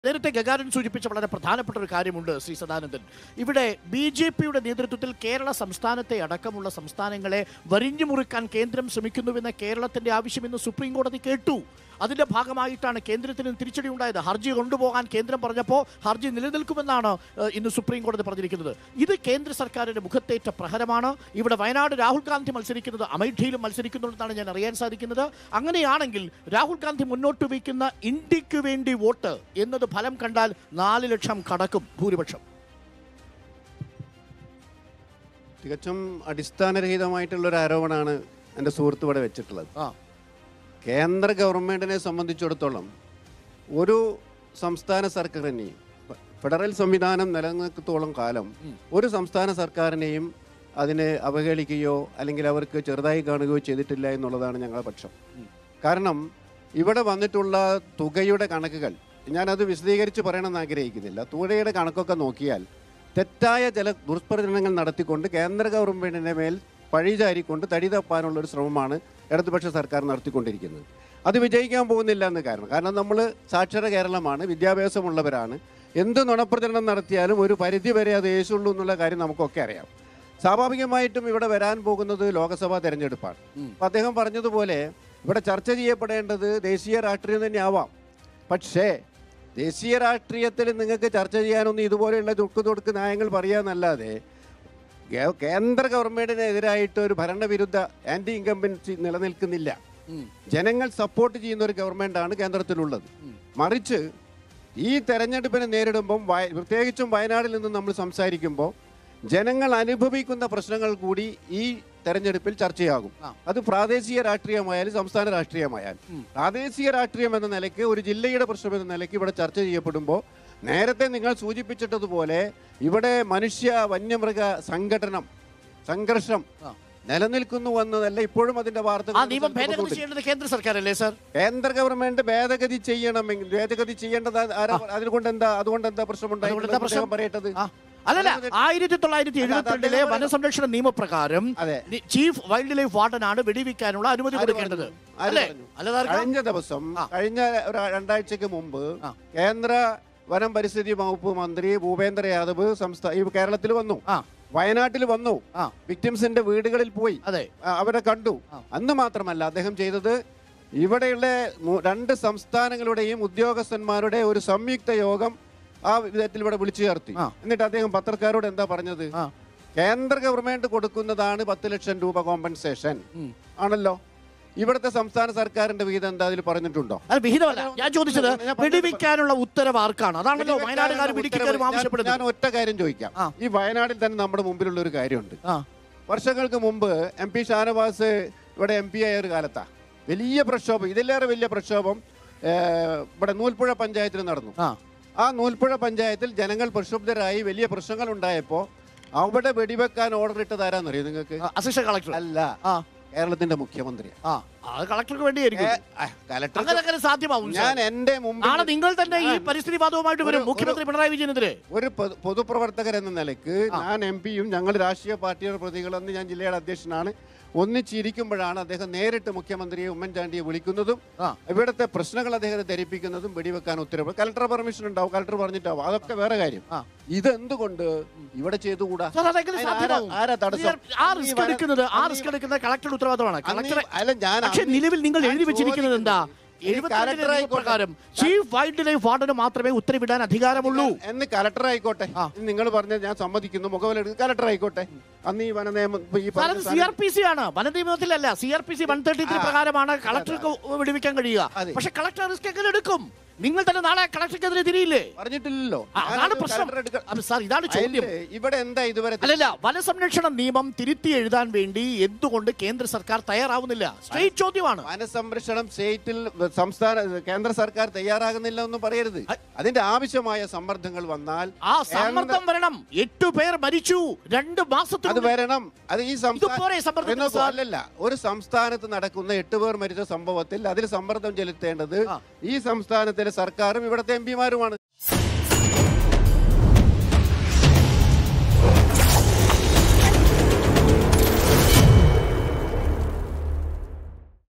നേരത്തെ ഗഗാരൻ സൂചിപ്പിച്ച വളരെ പ്രധാനപ്പെട്ട ഒരു കാര്യമുണ്ട് ശ്രീ സദാനന്ദൻ ഇവിടെ ബി ജെ പിയുടെ നേതൃത്വത്തിൽ കേരള സംസ്ഥാനത്തെ അടക്കമുള്ള സംസ്ഥാനങ്ങളെ വരിഞ്ഞു മുറുക്കാൻ കേന്ദ്രം ശ്രമിക്കുന്നുവെന്ന കേരളത്തിന്റെ ആവശ്യം ഇന്ന് സുപ്രീം കോടതി കേട്ടു അതിന്റെ ഭാഗമായിട്ടാണ് കേന്ദ്രത്തിന് തിരിച്ചടി ഉണ്ടായത് ഹർജി കൊണ്ടുപോകാൻ കേന്ദ്രം പറഞ്ഞപ്പോൾ ഹർജി നിലനിൽക്കുമെന്നാണ് ഏഹ്, ഇന്ന് സുപ്രീം കോടതി പറഞ്ഞിരിക്കുന്നത് ഇത് കേന്ദ്ര സർക്കാരിന്റെ മുഖത്തേറ്റ പ്രഹരമാണ് ഇവിടെ വയനാട് രാഹുൽ ഗാന്ധി മത്സരിക്കുന്നത് അമേഠിയിലും മത്സരിക്കുന്നുണ്ടെന്നാണ് ഞാൻ അറിയാൻ സാധിക്കുന്നത് അങ്ങനെയാണെങ്കിൽ രാഹുൽ ഗാന്ധി മുന്നോട്ട് വയ്ക്കുന്ന ഇന്ത്യക്ക് വേണ്ടി വോട്ട് എന്നത് ഫലം കണ്ടാൽ നാല് ലക്ഷം കടക്കും ഭൂരിപക്ഷം തികച്ചും അടിസ്ഥാനരഹിതമായിട്ടുള്ള ഒരു ആരോപണമാണ് എൻ്റെ സുഹൃത്ത് ഇവിടെ വെച്ചിട്ടുള്ളത് ആ കേന്ദ്ര ഗവൺമെന്റിനെ സംബന്ധിച്ചിടത്തോളം ഒരു സംസ്ഥാന സർക്കാരിനെയും ഫെഡറൽ സംവിധാനം നിലനിൽക്കത്തോളം കാലം ഒരു സംസ്ഥാന സർക്കാരിനെയും അതിനെ അവഹേളിക്കുകയോ അല്ലെങ്കിൽ അവർക്ക് ചെറുതായി കാണുകയോ ചെയ്തിട്ടില്ല എന്നുള്ളതാണ് ഞങ്ങളുടെ പക്ഷം കാരണം ഇവിടെ വന്നിട്ടുള്ള തുകയുടെ കണക്കുകൾ ഞാനത് വിശദീകരിച്ച് പറയണമെന്ന് ആഗ്രഹിക്കുന്നില്ല തുകയുടെ കണക്കൊക്കെ നോക്കിയാൽ തെറ്റായ ചില ദുഷ്പ്രചരണങ്ങൾ നടത്തിക്കൊണ്ട് കേന്ദ്ര ഗവൺമെന്റിന്റെ മേൽ പഴിചാരിക്കൊണ്ട് തടി തപ്പാനുള്ള ഒരു ശ്രമമാണ് ഇടതുപക്ഷ സർക്കാർ നടത്തിക്കൊണ്ടിരിക്കുന്നത് അത് വിജയിക്കാൻ പോകുന്നില്ല എന്ന് കാരണം കാരണം നമ്മൾ സാക്ഷര കേരളമാണ് വിദ്യാഭ്യാസമുള്ളവരാണ് എന്ത് നുണപ്രചരണം നടത്തിയാലും ഒരു പരിധി വരെ അത് യേശുള്ളൂ എന്നുള്ള കാര്യം നമുക്കൊക്കെ അറിയാം സ്വാഭാവികമായിട്ടും ഇവിടെ വരാൻ പോകുന്നത് ലോക്സഭാ തെരഞ്ഞെടുപ്പാണ് അപ്പം അദ്ദേഹം പറഞ്ഞതുപോലെ ഇവിടെ ചർച്ച ചെയ്യപ്പെടേണ്ടത് ദേശീയ രാഷ്ട്രീയം തന്നെ ആവാം പക്ഷേ ദേശീയ രാഷ്ട്രീയത്തിൽ നിങ്ങൾക്ക് ചർച്ച ചെയ്യാനൊന്നും ഇതുപോലെയുള്ള ദുഃഖ ദുഃഖ നയങ്ങൾ പറയാന്നല്ലാതെ ഗേ- കേന്ദ്ര ഗവൺമെന്റിനെതിരായിട്ട് ഒരു ഭരണവിരുദ്ധ ആന്റി ഇൻകംബൻസി നിലനിൽക്കുന്നില്ല ജനങ്ങൾ സപ്പോർട്ട് ചെയ്യുന്ന ഒരു ഗവൺമെന്റാണ് കേന്ദ്രത്തിലുള്ളത് മറിച്ച് ഈ തെരഞ്ഞെടുപ്പിനെ നേരിടുമ്പം വയ- പ്രത്യേകിച്ചും വയനാട്ടിൽ നിന്ന് നമ്മൾ സംസാരിക്കുമ്പോൾ ജനങ്ങൾ അനുഭവിക്കുന്ന പ്രശ്നങ്ങൾ കൂടി ഈ തെരഞ്ഞെടുപ്പിൽ ചർച്ചയാകും ആ. അത് പ്രാദേശിക രാഷ്ട്രീയമായാലും സംസ്ഥാന രാഷ്ട്രീയമായാലും പ്രാദേശിക രാഷ്ട്രീയം എന്ന നിലയ്ക്ക് ഒരു ജില്ലയുടെ പ്രശ്നം എന്ന നിലയ്ക്ക് ഇവിടെ ചർച്ച ചെയ്യപ്പെടുമ്പോൾ നേരത്തെ നിങ്ങൾ സൂചിപ്പിച്ചിട്ടതുപോലെ ഇവിടെ മനുഷ്യ വന്യമൃഗ സംഘടനം സംഘർഷം ആ. നിലനിൽക്കുന്നു എന്നതല്ല ഇപ്പോഴും അതിന്റെ ആ വാർത്തകൾ നിയമം ഭേദഗതി ചെയ്യേണ്ടത് കേന്ദ്ര സർക്കാരല്ലേ സർ കേന്ദ്ര ഗവൺമെന്റ് ഭേദഗതി ചെയ്യണമെങ്കിൽ ഭേദഗതി ചെയ്യേണ്ടത് ആരാ അതുകൊണ്ട് എന്താ അതുകൊണ്ട് എന്താ പ്രശ്നമുണ്ടായി അതുകൊണ്ട് എന്താ പ്രശ്നം? പറയട്ടത് ആ. അല്ലല്ല അദ്ദേഹം- ആയിരത്തി തൊള്ളായിരത്തി അല്ല, അത് എഴുപത്തിരണ്ടിലെ അദ്ദേഹം വനസംരക്ഷണ നിയമപ്രകാരം അതെ നി- ചീഫ് വൈൽഡ് ലൈഫ് വാർഡനാണ് വെടിവെക്കാനുള്ള അനുമതി ആര് കൊടുക്കേണ്ടത് പറഞ്ഞു? ആര് അല്ലേ പറഞ്ഞു? അല്ലതാർക്കാ? കഴിഞ്ഞ ദിവസം ആ. കഴിഞ്ഞ ഒരു രണ്ടാഴ്ചക്ക് മുമ്പ് ആ. കേന്ദ്ര വനം പരിസ്ഥിതി വകുപ്പ് മന്ത്രി ഭൂപേന്ദ്ര യാദവ് സംസ്ഥാന ഈ കേരളത്തിൽ വന്നു ആ വയനാട്ടിൽ വന്നു ആ വിക്ടിംസിന്റെ വീടുകളിൽ പോയി അതെ ആ, അവരെ കണ്ടു ആ. അന്ന് മാത്രമല്ല അദ്ദേഹം ചെയ്തത് ഇവിടെയുള്ള മു- രണ്ട് സംസ്ഥാനങ്ങളുടെയും ഉദ്യോഗസ്ഥന്മാരുടെ ഒരു സംയുക്ത യോഗം ആ വിധത്തിൽ ഇവിടെ വിളിച്ചു ചേർത്തി ആ. എന്നിട്ട് അദ്ദേഹം പത്രക്കാരോട് എന്താ പറഞ്ഞത് ആ കേന്ദ്ര ഗവൺമെന്റ് കൊടുക്കുന്നതാണ് പത്ത് ലക്ഷം രൂപ കോമ്പൻസേഷൻ ഉം. ആണല്ലോ ഇവിടുത്തെ സംസ്ഥാന സർക്കാരിന്റെ വിഹിതം എന്താ അതിൽ പറഞ്ഞിട്ടുണ്ടോ അത് വിഹിതമല്ല ഞാൻ ചോദിച്ചത് ഞാൻ പറഞ്ഞത് വെടിവെക്കാനുള്ള ഉത്തരവ് ആർക്കാണ് അതാണല്ലോ വയനാടുകാർ വെടിവെക്കാനുള്ള പിടിക്കാനും ഉത്തരവ് ഞാൻ- ആവശ്യപ്പെടുന്നത് ഞാൻ ഒറ്റ കാര്യം ചോദിക്കാം ആ. ഈ വയനാട്ടിൽ തന്നെ നമ്മുടെ മുമ്പിലുള്ള ഒരു കാര്യമുണ്ട് ആ വർഷങ്ങൾക്ക് മുമ്പ് എം പി ഷാനവാസ് ഇവിടെ എം പി ആയ ഒരു കാലത്താ വലിയ പ്രക്ഷോഭം ഇതിലേറെ വലിയ പ്രക്ഷോഭം ഏർ, ഇവിടെ നൂൽപ്പുഴ പഞ്ചായത്തിൽ നടന്നു ആ ആ നൂൽപ്പുഴ പഞ്ചായത്തിൽ ജനങ്ങൾ പ്രക്ഷുബ്ധരായി വലിയ പ്രശ്നങ്ങൾ ഉണ്ടായപ്പോൾ അവിടെ വെടിവെക്കാൻ ഓർഡർ ഇട്ടത് ആരാന്നറിയോ നിങ്ങൾക്ക് അസിസ്റ്റന്റ് കളക്ടർ അല്ല ആ കേരളത്തിന്റെ മുഖ്യമന്ത്രി ആ അത് കളക്ടർക്ക് വേണ്ടിയായിരിക്കും കലക്ടർ അങ്ങനെ അങ്ങനെ സാധ്യമാവും സർ. ഞാൻ എന്റെ മുമ്പിൽ നാളെ നിങ്ങൾ തന്നെ ഈ പരിസ്ഥിതിവാദവുമായിട്ട് വരും ഒരു- മുഖ്യമന്ത്രി പിണറായി വിജയനെതിരെ ഒരു പൊതു- പൊതുപ്രവർത്തകർ എന്ന നിലയ്ക്ക് ഞാൻ എം പിയും ഞങ്ങൾ രാഷ്ട്രീയ പാർട്ടിയുടെ പ്രതികളെന്ന് ഞാൻ ജില്ലയുടെ അധ്യക്ഷനാണ് ഒന്നിച്ചിരിക്കുമ്പോഴാണ് അദ്ദേഹം നേരിട്ട് മുഖ്യമന്ത്രിയെ ഉമ്മൻചാണ്ടിയെ വിളിക്കുന്നതും ആ. ഇവിടുത്തെ പ്രശ്നങ്ങൾ അദ്ദേഹത്തെ ധരിപ്പിക്കുന്നതും വെടിവെക്കാൻ ഉത്തരവ് കലക്ടർ പെർമിഷൻ ഉണ്ടാവും കലക്ടർ പറഞ്ഞിട്ടാവും അതൊക്കെ വേറെ കാര്യം ആ. ഇതെന്തുകൊണ്ട് ഇവിടെ ചെയ്തുകൂടാ സർ, അതെങ്ങനെ അതിന് ആരാ- സാധ്യമാവും? ആരാ തടസ്സം? ആ അന്ന് ഈ റിസ്ക് വന- എടുക്കുന്നത് ആ അന്ന് ഈ- റിസ്ക് എടുക്കുന്നത് കളക്ടറുടെ ഉത്തരവാദിത്തമാണ് അന്ന് ഈ- കളക്ടറെ അല്ല ഞാൻ പക്ഷെ അന്ന് നിലവിൽ നിങ്ങൾ ഞാൻ എഴുതി വെച്ചിരിക്കുന്നത് എന്താ ചോദിക്കുന്നത് ഈ എഴുപത്തിരണ്ടിലെ കലക്ടർ ആയിക്കോട്ടെ. നിയമപ്രകാരം ചീഫ് വൈൽഡ് ലൈഫ് വാർഡന് മാത്രമേ ഉത്തരവിടാൻ അധികാരമുള്ളൂ എന്ന് കലക്ടർ ആയിക്കോട്ടെ ആ. നിങ്ങൾ പറഞ്ഞത് ഞാൻ സമ്മതിക്കുന്നു മുഖവിലെടുത്ത് കലക്ടർ ആയിക്കോട്ടെ അന്ന് ഈ വന നിയമം ഇപ്പൊ ഈ സാർ പറഞ്ഞ അത് സി സാധനം- ആർ പി സി ആണ് വനനിയമത്തിലല്ല C R P C one thirty three ആ. പ്രകാരമാണ് കളക്ടർക്ക് വെടിവെക്കാൻ കഴിയുക അതെ. പക്ഷെ കളക്ടർ റിസ്ക് എങ്ങനെ എടുക്കും നിങ്ങൾ തന്നെ നാളെ കളക്ടർക്കെതിരെ തിരിയില്ലേ പറഞ്ഞിട്ടില്ലല്ലോ ആ, അതാണ് ഞാനത് പ്രശ്നം കലക്ടർ എടുക്ക- അപ്പൊ സാർ ഇതാണ് ചോദ്യം അയില് ഇവിടെ എന്താ ഇതുവരെ അല്ലല്ല വനസംരക്ഷണ നിയമം തിരുത്തി എഴുതാൻ വേണ്ടി എന്തുകൊണ്ട് കേന്ദ്ര സർക്കാർ തയ്യാറാവുന്നില്ല സ്ട്രേറ്റ് ചോദ്യമാണ് വനസംരക്ഷണം സ്റ്റേറ്റിൽ സംസ്ഥാന കേന്ദ്ര സർക്കാർ തയ്യാറാകുന്നില്ല എന്ന് പറയരുത് അ- അതിന്റെ ആവശ്യമായ സമ്മർദ്ദങ്ങൾ വന്നാൽ ആ സമ്മർദ്ദം വരണം എട്ടു പേർ മരിച്ചു രണ്ട് അത് മാസത്തിൽ വരണം അത് ഈ ഇതുപോരെ സമ്മർദ്ദത്തിന് സംസ്ഥാന സാർ? അല്ലല്ല ഒരു സംസ്ഥാനത്ത് നടക്കുന്ന എട്ട് പേർ മരിച്ച സംഭവത്തിൽ അതിൽ സമ്മർദ്ദം ചെലുത്തേണ്ടത് ആ. ഈ സംസ്ഥാനത്തിലെ സർക്കാരും ഇവിടുത്തെ എം പിമാരുമാണ്